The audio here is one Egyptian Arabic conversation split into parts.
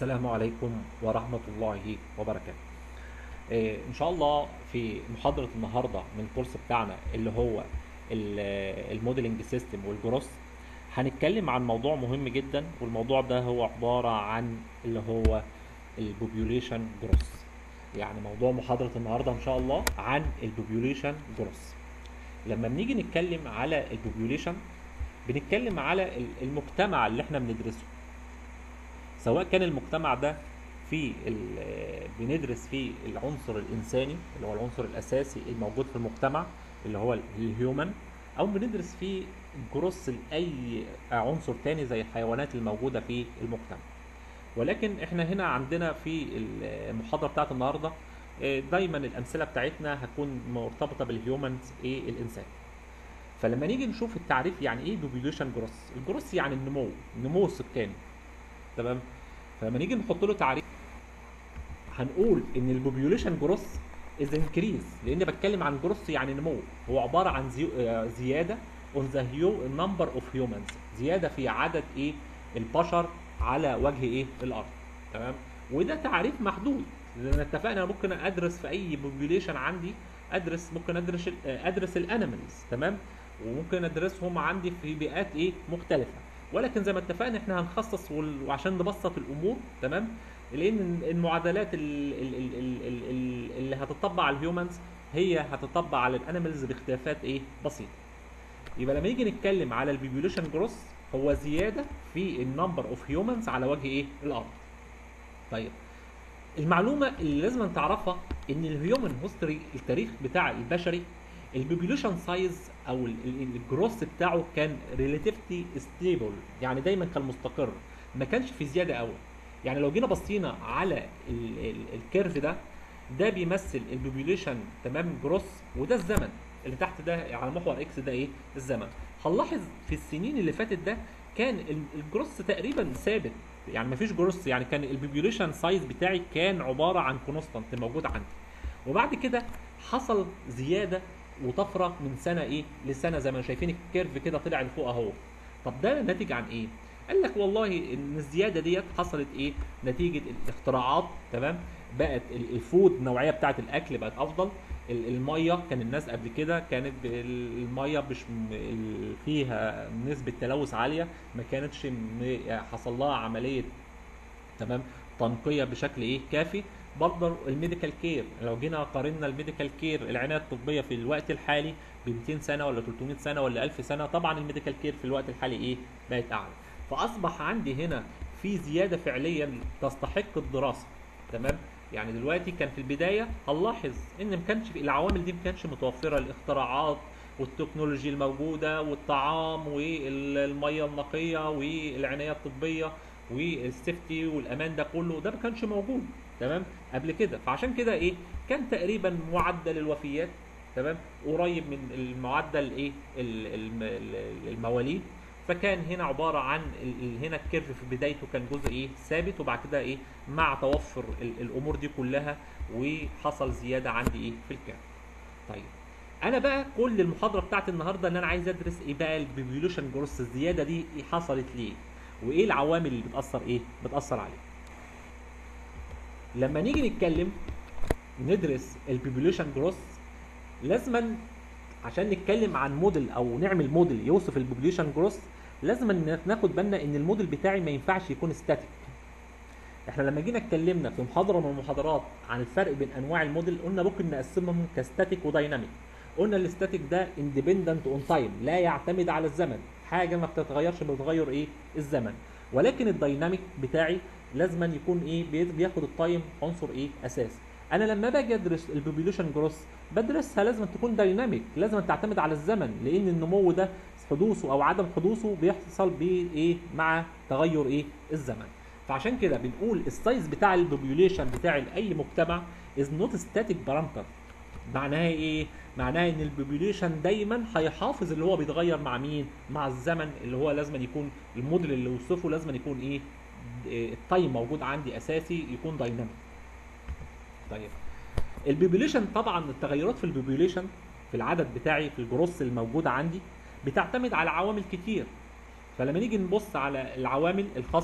السلام عليكم ورحمة الله وبركاته آه، إن شاء الله في محاضرة النهاردة من الكورس بتاعنا اللي هو الموديلنج سيستم والجروس هنتكلم عن موضوع مهم جدا والموضوع ده هو عبارة عن اللي هو البوبيوليشن جروس يعني موضوع محاضرة النهاردة إن شاء الله عن البوبيوليشن جروس لما بنيجي نتكلم على البوبيوليشن بنتكلم على المجتمع اللي احنا بندرسه سواء كان المجتمع ده في ال- بندرس فيه العنصر الانساني اللي هو العنصر الاساسي الموجود في المجتمع اللي هو الهيومن او بندرس فيه جروس لاي عنصر تاني زي الحيوانات الموجوده في المجتمع ولكن احنا هنا عندنا في المحاضره بتاعت النهارده آه، دايما الامثله بتاعتنا هتكون مرتبطه بالهيومنز ايه الانسان فلما نيجي نشوف التعريف يعني ايه بوبيوليشن جروس الجروس يعني النمو النمو السكاني تمام فلما نيجي نحط له تعريف هنقول ان البوبيوليشن جروس از انكريز لان بتكلم عن جروس يعني نمو هو عباره عن زي... آه، زياده اون ذا هيو نمبر اوف هيومنز زياده في عدد ايه البشر على وجه ايه الارض تمام وده تعريف محدود لان اتفقنا أنا ممكن ادرس في اي بوبيوليشن عندي ادرس ممكن ادرس ال- آه، ادرس الانيمالز تمام وممكن ادرسهم عندي في بيئات ايه مختلفه ولكن زي ما اتفقنا احنا هنخصص وال- وعشان نبسط الامور تمام لان المعادلات ال- ال- ال- ال- ال- ال- اللي هتطبق على الهيومنز هي هتطبق على الانيمالز باختلافات ايه بسيطه يبقى لما نيجي نتكلم على البيبيوليشن جروس هو زياده في النمبر اوف هيومنز على وجه ايه الارض طيب المعلومه اللي لازم تعرفها ان الهيومن هيستوري التاريخ بتاع البشري البوبيوليشن سايز او ال- ال- الجروس بتاعه كان ريلاتيفلي ستيبل يعني دايما كان مستقر ما كانش في زياده قوي يعني لو جينا بصينا على ال- ال- الكيرف ده ده بيمثل البوبيوليشن تمام جروس وده الزمن اللي تحت ده على محور اكس ده ايه الزمن هنلاحظ في السنين اللي فاتت ده كان ال- الجروس تقريبا ثابت يعني مفيش جروس يعني كان البوبيوليشن سايز بتاعي كان عباره عن كونستانت موجود عندي وبعد كده حصل زياده وطفره من سنه ايه لسنه زي ما شايفين الكيرف كده طلع لفوق اهو طب ده ناتج عن ايه قال لك والله ان الزياده ديت حصلت ايه نتيجه الاختراعات تمام بقت ال- الفود النوعيه بتاعه الاكل بقت افضل ال- الميه كان الناس قبل كده كانت ب- الميه مش م- ال- فيها نسبه تلوث عاليه ما كانتش م- حصل لها عمليه تمام تنقيه بشكل ايه كافي برضه الميديكال كير لو جينا قارنا الميديكال كير العنايه الطبيه في الوقت الحالي ب 200 سنه ولا 300 سنه ولا 1000 سنه طبعا الميديكال كير في الوقت الحالي ايه بقت اعلى فاصبح عندي هنا في زياده فعليا تستحق الدراسه تمام يعني دلوقتي كان في البدايه هنلاحظ ان ما كانش في العوامل دي ما كانش متوفره الاختراعات والتكنولوجي الموجوده والطعام والميه النقيه والعنايه الطبيه والسيفتي والامان ده كله ده ما كانش موجود تمام قبل كده فعشان كده ايه كان تقريبا معدل الوفيات تمام قريب من المعدل ايه ال- الم- ال- المواليد فكان هنا عباره عن ال- ال- هنا الكيرف في بدايته كان جزء ايه ثابت وبعد كده ايه مع توفر ال- الامور دي كلها وحصل زياده عندي ايه في الكيرف طيب انا بقى كل المحاضره بتاعتي النهارده ان انا عايز ادرس ايه بقى البيبيوليشن جروس الزياده دي إيه حصلت ليه وايه العوامل اللي بتاثر ايه بتاثر عليه لما نيجي نتكلم ندرس البيبيوليشن جروس لازما عشان نتكلم عن موديل او نعمل موديل يوصف البوبوليشن جروس لازم إن ناخد بالنا ان الموديل بتاعي ما ينفعش يكون ستاتيك احنا لما جينا اتكلمنا في محاضره من المحاضرات عن الفرق بين انواع الموديل قلنا ممكن نقسمهم كستاتيك ودايناميك قلنا الاستاتيك ده اندبندنت اون تايم لا يعتمد على الزمن حاجه ما بتتغيرش بتغير ايه الزمن ولكن الدايناميك بتاعي لازما يكون ايه بي- بياخد التايم عنصر ايه اساسي انا لما باجي ادرس البوبوليشن جروس بدرسها لازم تكون دايناميك لازم تعتمد على الزمن لان النمو ده حدوثه او عدم حدوثه بيحصل بايه مع تغير ايه الزمن فعشان كده بنقول السايز بتاع البوبوليشن بتاع اي مجتمع از نوت ستاتيك بارامتر معناها ايه معناها ان البوبوليشن دايما هيحافظ اللي هو بيتغير مع مين مع الزمن اللي هو لازم يكون الموديل اللي وصفه لازم يكون ايه إيه، التايم موجود عندي اساسي يكون دايناميك طيب البوبوليشن طبعا التغيرات في البوبوليشن في العدد بتاعي في الجروس الموجوده عندي بتعتمد على عوامل كتير فلما نيجي نبص على العوامل الخاصه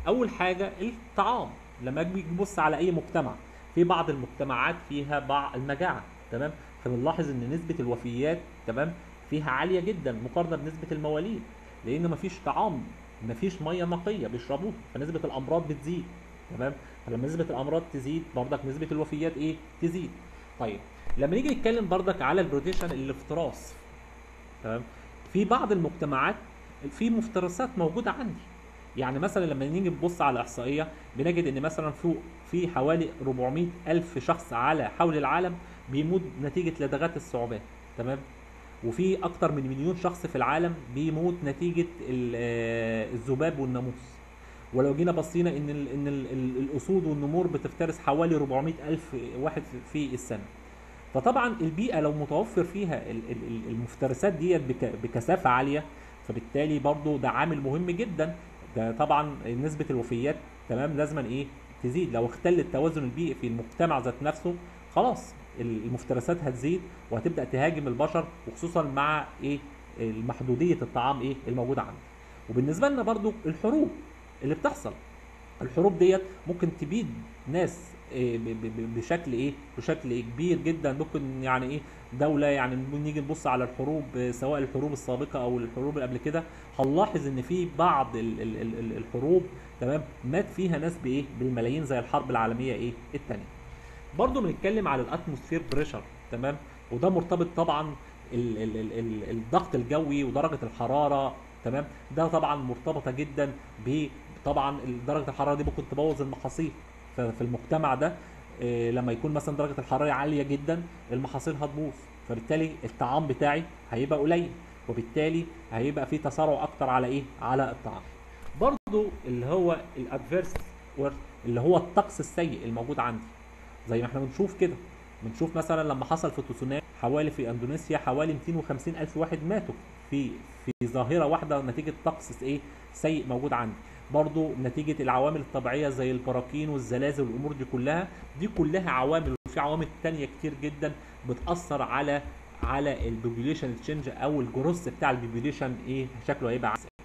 اول حاجه الطعام لما اجي نبص على اي مجتمع في بعض المجتمعات فيها بعض المجاعه تمام فبنلاحظ ان نسبه الوفيات تمام فيها عاليه جدا مقارنه بنسبه المواليد لان مفيش طعام مفيش ميه نقيه بيشربوها فنسبه الامراض بتزيد تمام فلما نسبه الامراض تزيد برضك نسبه الوفيات ايه تزيد طيب لما نيجي نتكلم برضك على البروتيشن الافتراس تمام في بعض المجتمعات في مفترسات موجوده عندي يعني مثلا لما نيجي نبص على الاحصائيه بنجد ان مثلا في في حوالي 400 الف شخص على حول العالم بيموت نتيجه لدغات الثعبان تمام وفي اكتر من مليون شخص في العالم بيموت نتيجه ال- آه، الذباب والناموس ولو جينا بصينا ان ال ان ال ال الاسود والنمور بتفترس حوالي 400 الف واحد في- في السنه فطبعا البيئه لو متوفر فيها ال- ال- ال- المفترسات ديت بك- بكثافه عاليه فبالتالي برضو ده عامل مهم جدا ده طبعا نسبه الوفيات تمام لازما ايه تزيد لو اختل التوازن البيئي في المجتمع ذات نفسه خلاص المفترسات هتزيد وهتبدا تهاجم البشر وخصوصا مع ايه محدوديه الطعام ايه الموجوده عندنا وبالنسبه لنا برضو الحروب اللي بتحصل الحروب ديت ممكن تبيد ناس إيه ب- ب- بشكل ايه بشكل إيه كبير جدا ممكن يعني ايه دوله يعني نيجي نبص على الحروب آه، سواء الحروب السابقه او الحروب اللي قبل كده هنلاحظ ان في بعض ال- ال- ال- ال- الحروب تمام مات فيها ناس بايه بالملايين زي الحرب العالميه ايه الثانيه برضه بنتكلم على الاتموسفير بريشر تمام وده مرتبط طبعا ال ال ال ال الضغط الجوي ودرجه الحراره تمام ده طبعا مرتبطه جدا ب طبعا درجه الحراره دي ممكن تبوظ المحاصيل ف- في المجتمع ده إيه، لما يكون مثلا درجه الحراره عاليه جدا المحاصيل هتبوظ فبالتالي الطعام بتاعي هيبقى قليل وبالتالي هيبقى في تسارع اكتر على ايه على الطعام برضو اللي هو الادفيرس اللي هو الطقس السيء الموجود عندي زي ما احنا بنشوف كده بنشوف مثلا لما حصل في تسونامي حوالي في اندونيسيا حوالي 250 الف واحد ماتوا في في ظاهره واحده نتيجه طقس ايه سيء موجود عندي برضو نتيجه العوامل الطبيعيه زي البراكين والزلازل والامور دي كلها دي كلها عوامل وفي عوامل تانية كتير جدا بتاثر على على البوبيوليشن تشينج او الجروث بتاع البوبيوليشن ايه شكله هيبقى عامل إزاي.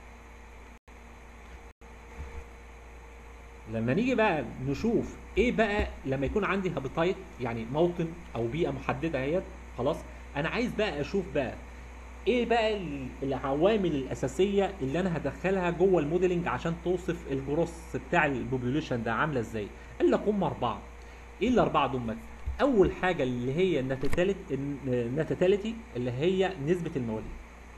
لما نيجي بقى نشوف ايه بقى لما يكون عندي هابيتايت يعني موطن او بيئه محدده اهيت خلاص انا عايز بقى اشوف بقى ايه بقى ال- العوامل الاساسيه اللي انا هدخلها جوه الموديلنج عشان توصف الجروث بتاع البوبيوليشن ده عامله ازاي قال لك هم اربعه ايه الاربعه دول اول حاجه اللي هي الناتاليتي اللي هي نسبه المواليد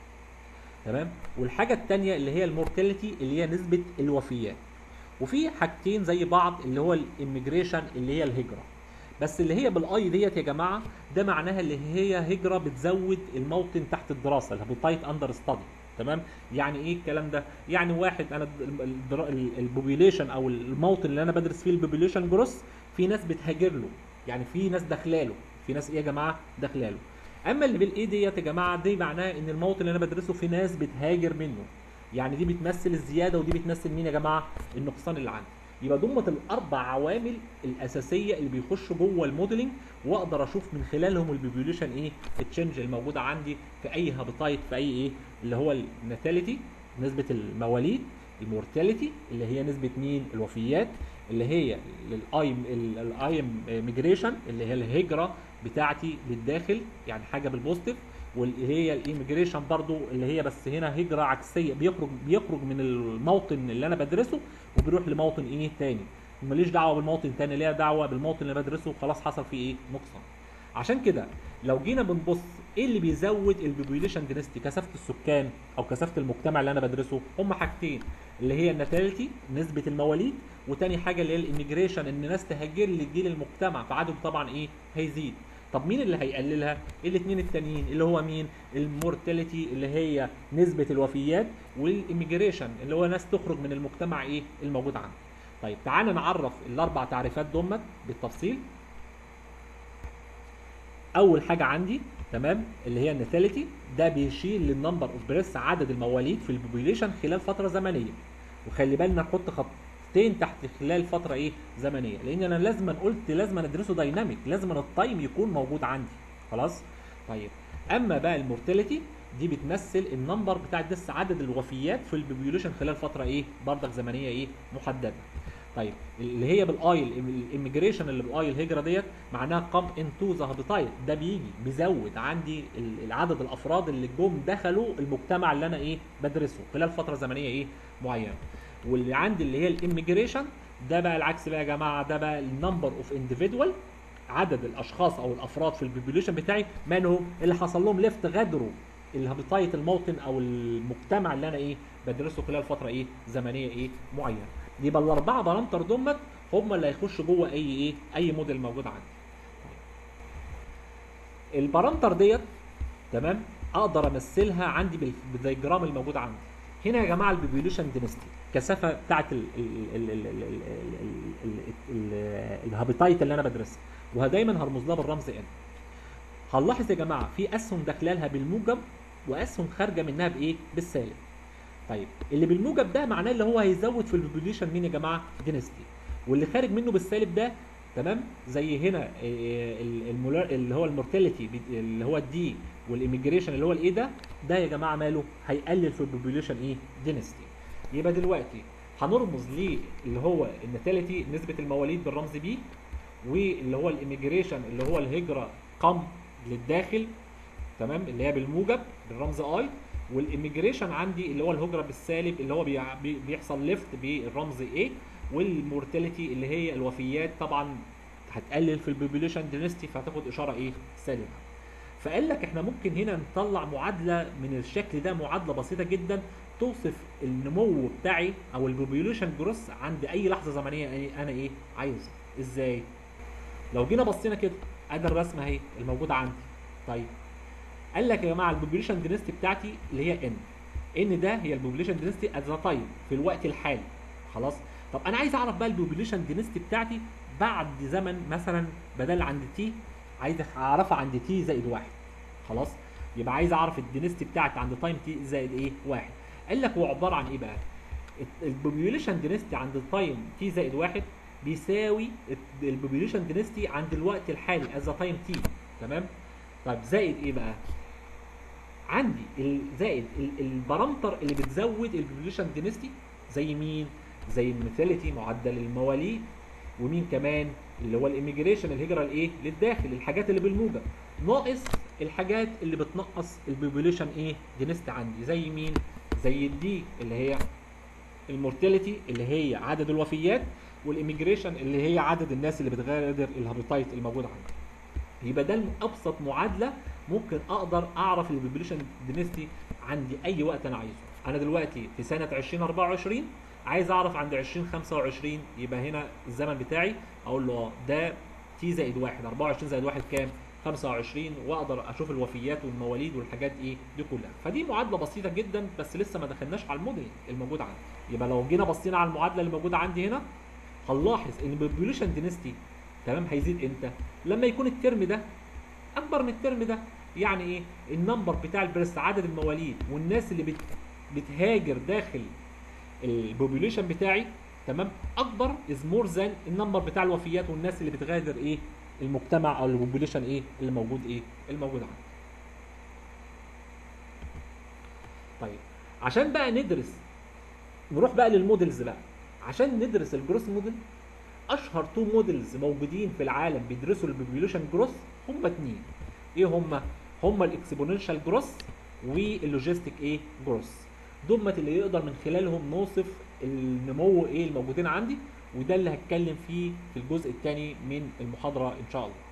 تمام والحاجه الثانيه اللي هي المورتاليتي اللي هي نسبه الوفيات وفي حاجتين زي بعض اللي هو الاميجريشن اللي هي الهجره بس اللي هي بالاي ديت يا جماعه ده معناها اللي هي هجره بتزود الموطن تحت الدراسه الهابيتايت اندر ستادي تمام يعني ايه الكلام ده يعني واحد انا البوبيليشن او الموطن اللي انا بدرس فيه البوبيليشن جروس في ناس بتهاجر له يعني في ناس داخلاله في ناس ايه يا جماعه داخلاله اما اللي بالاي ديت يا جماعه دي معناها ان الموطن اللي انا بدرسه في ناس بتهاجر منه يعني دي بتمثل الزياده ودي بتمثل مين يا جماعه النقصان اللي عندي يبقى دول الاربع عوامل الاساسيه اللي بيخشوا جوه الموديلنج واقدر اشوف من خلالهم البوبيوليشن ايه التشنج الموجوده عندي في اي هابيتايت في اي ايه اللي هو الناتاليتي نسبه المواليد المورتاليتي اللي هي نسبه مين الوفيات اللي هي الاي الاي ميجريشن اللي هي الهجره بتاعتي للداخل يعني حاجه بالبوزيتيف واللي هي الايميجريشن برضو اللي هي بس هنا هجره عكسيه بيخرج بيخرج من الموطن اللي انا بدرسه وبيروح لموطن ايه تاني ماليش دعوه بالموطن تاني ليها دعوه بالموطن اللي بدرسه خلاص حصل فيه ايه نقصان عشان كده لو جينا بنبص ايه اللي بيزود البوبيوليشن دينستي كثافه السكان او كثافه المجتمع اللي انا بدرسه هم حاجتين اللي هي الناتاليتي نسبه المواليد وتاني حاجه اللي هي الاميجريشن ان ناس تهاجر لجيل المجتمع فعدد طبعا ايه هيزيد طب مين اللي هيقللها الاثنين التانيين اللي هو مين المورتاليتي اللي هي نسبه الوفيات والاميجريشن اللي هو ناس تخرج من المجتمع ايه الموجود عندي طيب تعالى نعرف الاربع تعريفات دمت بالتفصيل اول حاجه عندي تمام اللي هي الناتاليتي ده بيشير للنمبر اوف بريس عدد المواليد في البوبيليشن خلال فتره زمنيه وخلي بالنا نحط خطين تحت خلال فتره ايه زمنيه لان انا لازم قلت لازم ادرسه دايناميك لازم التايم يكون موجود عندي خلاص طيب اما بقى المورتاليتي دي بتمثل النمبر بتاع الدس عدد الوفيات في البوبيوليشن خلال فتره ايه بردك زمنيه ايه محدده طيب اللي هي بالاي الاميجريشن اللي بالاي الهجره ديت معناها قام انتو ذا هابيتايت ده بيجي بيزود عندي ال- عدد الافراد اللي جم دخلوا المجتمع اللي انا ايه بدرسه خلال فتره زمنيه ايه معينه واللي عندي اللي هي الاميجريشن ده بقى العكس بقى يا جماعه ده بقى النمبر اوف انديفيدوال عدد الاشخاص او الافراد في البوبيوليشن بتاعي منهم اللي حصل لهم ليفت غادروا الهابيتايت الموطن او المجتمع اللي انا ايه بدرسه خلال فتره ايه زمنيه ايه معينه يبقى الاربعه بارامتر دمت هم اللي هيخشوا جوه اي ايه اي موديل موجود عندي طيب. البارامتر ديت تمام اقدر امثلها عندي بال- بالدياجرام الموجود عندي هنا يا جماعه البوبيوليشن دينستي كثافه بتاعت ال- ال- ال- ال- ال- ال- ال- ال- ال- الهابيتايت اللي انا بدرسها ودايما هرمز لها بالرمز ان هنلاحظ يا جماعه في اسهم داخله لها بالموجب واسهم خارجه منها بايه بالسالب طيب اللي بالموجب ده معناه اللي هو هيزود في البوبيوليشن مين يا جماعه دينستي واللي خارج منه بالسالب ده تمام زي هنا إيه، ال- المولار اللي هو المورتاليتي بي- اللي هو الدي والاميجريشن اللي هو الايه ده ده يا جماعه ماله هيقلل في البوبيوليشن ايه دينستي يبقى دلوقتي هنرمز ليه اللي هو النتاليتي نسبه المواليد بالرمز بي واللي هو الاميجريشن اللي هو الهجره قم للداخل تمام اللي هي بالموجب بالرمز اي والاميجريشن عندي اللي هو الهجره بالسالب اللي هو بيع- بي- بيحصل ليفت بالرمز A والمورتاليتي اللي هي الوفيات طبعا هتقلل في البوبيوليشن دينستي فهتاخد اشاره ايه سالبه فقال لك احنا ممكن هنا نطلع معادله من الشكل ده معادله بسيطه جدا توصف النمو بتاعي او البوبيوليشن جروس عند اي لحظه زمنيه أي- انا ايه عايزها ازاي لو جينا بصينا كده ادي الرسمه اهي الموجوده عندي طيب قال لك يا جماعه البوبيوليشن دينستي بتاعتي اللي هي ان ان ده هي البوبيوليشن دينستي ات ذا تايم في الوقت الحالي خلاص طب انا عايز اعرف بقى البوبيوليشن دينستي بتاعتي بعد زمن مثلا بدل عند تي عايز اعرفها عند تي زائد واحد خلاص يبقى عايز اعرف الدينستي بتاعتي عند تايم تي زائد ايه واحد قال لك هو عباره عن ايه بقى البوبيوليشن دينستي عند تايم تي زائد واحد بيساوي البوبيوليشن دينستي عند الوقت الحالي از تايم تي تمام طيب زائد ايه بقى عندي ال- زائد ال- البارامتر اللي بتزود البوبيوليشن دينستي زي مين زي الميثاليتي معدل المواليد ومين كمان اللي هو الاميجريشن الهجره الايه للداخل الحاجات اللي بالموجب ناقص الحاجات اللي بتنقص البوبيوليشن ايه دينستي عندي زي مين زي الدي اللي هي المورتاليتي اللي هي عدد الوفيات والاميجريشن اللي هي عدد الناس اللي بتغادر الهابيتايت الموجود عندي يبقى ده ابسط معادله ممكن اقدر اعرف البوبيوليشن دينستي عندي اي وقت انا عايزه انا دلوقتي في سنه 2024 عايز اعرف عند 2025 يبقى هنا الزمن بتاعي اقول له اه ده تي زائد واحد 24 زائد واحد كام 25 واقدر اشوف الوفيات والمواليد والحاجات ايه دي كلها فدي معادله بسيطه جدا بس لسه ما دخلناش على الموديل الموجود عندي يبقى لو جينا بصينا على المعادله اللي موجوده عندي هنا هنلاحظ ان البوبيوليشن دينستي تمام هيزيد امتى لما يكون الترم ده اكبر من الترم ده يعني ايه النمبر بتاع البريست عدد المواليد والناس اللي بت بتهاجر داخل البوبيوليشن بتاعي تمام اكبر از مور ذان النمبر بتاع الوفيات والناس اللي بتغادر ايه المجتمع او البوبيوليشن ايه اللي موجود ايه الموجود عندي طيب عشان بقى ندرس نروح بقى للمودلز بقى عشان ندرس الجروس موديل اشهر تو موديلز موجودين في العالم بيدرسوا البوبيوليشن جروس هم اتنين ايه هم هم الاكسبوننشال جروس واللوجيستيك ايه جروس دمت اللي يقدر من خلالهم نوصف النمو ايه الموجودين عندي وده اللي هتكلم فيه في الجزء الثاني من المحاضره ان شاء الله